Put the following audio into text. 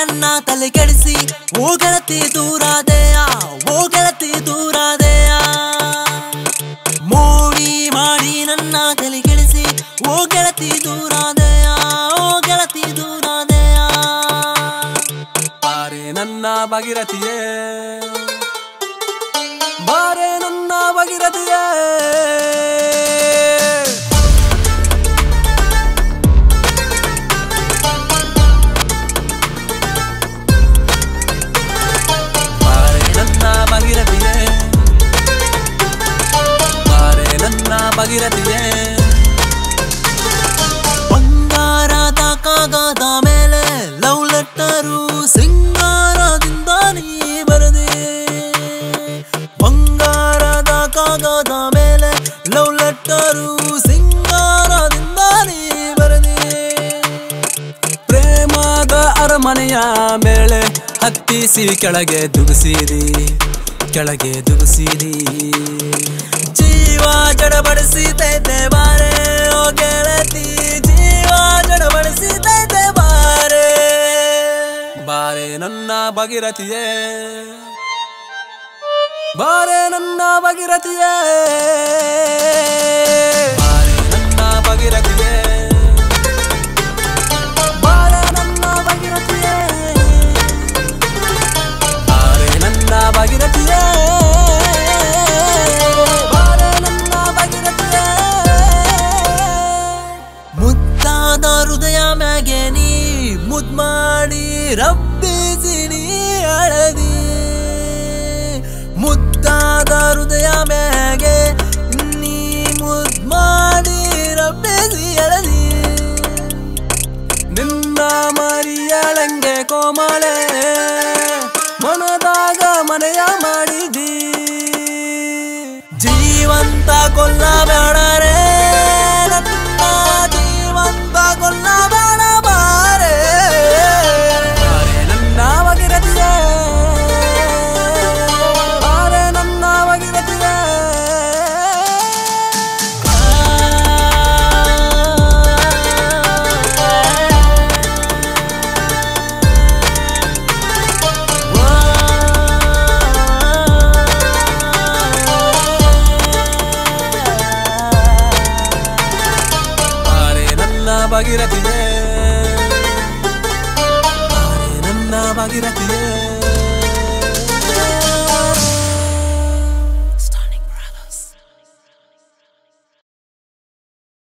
ನನ್ನ ತಲೆ ಕೆಡಿಸಿ ಓ ಗೆಳತಿ ದೂರಾದೆಯ ಓ ಗೆಳತಿ ದೂರಾದೆಯ ಮೋಡಿ ಮಾಡಿ ನನ್ನ ತಲೆ ಕೆಡಿಸಿ ಓ ಗೆಳತಿ ದೂರಾದೆಯ ಓ ಗೆಳತಿ ದೂರಾದೆಯ ಬಾರೆ ನನ್ನ ಭಗೀರಥಿಯೇ ಬಾರೆ ನನ್ನ ಭಗೀರಥಿಯೇ ಬಾರೆ ನನ್ನ ಭಗೀರಥಿಯೇ ಬಾರೆ ನನ್ನ ಭಗೀರಥಿಯೇ ಬಂಗಾರದ ಕಾಗದ ಮೇಲೆ ಲವ್ ಲೆಟ್ಟರು ಸಿಂಗಾರದಿಂದ ನೀ ಬರದೆ ಬಂಗಾರದ ಕಾಗದ ಮೇಲೆ ಲವ್ ಲೆಟ್ಟರು ಸಿಂಗಾರದಿಂದ ನೀ ಬರದೆ ಪ್ರೇಮದ ಅರಮನೆಯ ಮೇಲೆ ಹತ್ತಿಸಿ ಕೆಳಗೆ ದುಗಿಸಿರಿ ಕೆಳಗೆ ದುಗಿಸಿರಿ ಜೀವ ಜಡಬಡಿಸಿದೈತೆ ಬಾರೆ ಓ ಗೆಳತಿ ಜೀವ ಜಡಬಡಿಸಿದೈತೆ ಬಾರೆ ಬಾರೆ ನನ್ನ ಭಗೀರಥಿಯೇ ಬಾರೆ ನನ್ನ ಭಗೀರಥಿಯೇ ಬಾರೆ ನನ್ನ ಭಗೀರಥಿಯೇ ಬಾರೆ ನನ್ನ ಭಗೀರಥಿಯೇ ಬಾರೆ ನನ್ನ ಭಗೀರಥಿಯೇ ಬಾರೆ ನನ್ನ ಭಗೀರಥಿಯೇ ಮುದ್ದಾದ ಹೃದಯ ಮ್ಯಾಗೆ ನೀ ಮುದ್ ಮಾಡಿ ರಬ್ಬಿಸಿ ನೀ ಅಳದಿ ಮುದ್ದಾದ ಹೃದಯ ಮ್ಯಾಗೆ ನೀ ಮುದ್ ಮಾಡಿ ರಬ್ಬಿಸಿ ಅಳದಿ ನಿನ್ನ ಮರಿಯಳಂಗೆ ಕೋಮಳೆ ಮನದಾಗ ಮನೆಯ ಮಾಡಿದಿ ಜೀವಂತ ಕೊಲ್ಲಬೇಡರೆ ನನ್ನ ಜೀವಂತ ಕೊಲ್ಲಬೇಡ ಬಾರೆ ಬಾರೆ ನನ್ನ ಭಗೀರಥಿಯೇ ಬಾರೆ ನನ್ನ ಭಗೀರಥಿಯೇ ಬಾರೆ ನನ್ನ ಭಗೀರಥಿಯೇ ಬಾರೆ ನನ್ನ ಭಗೀರಥಿಯೇ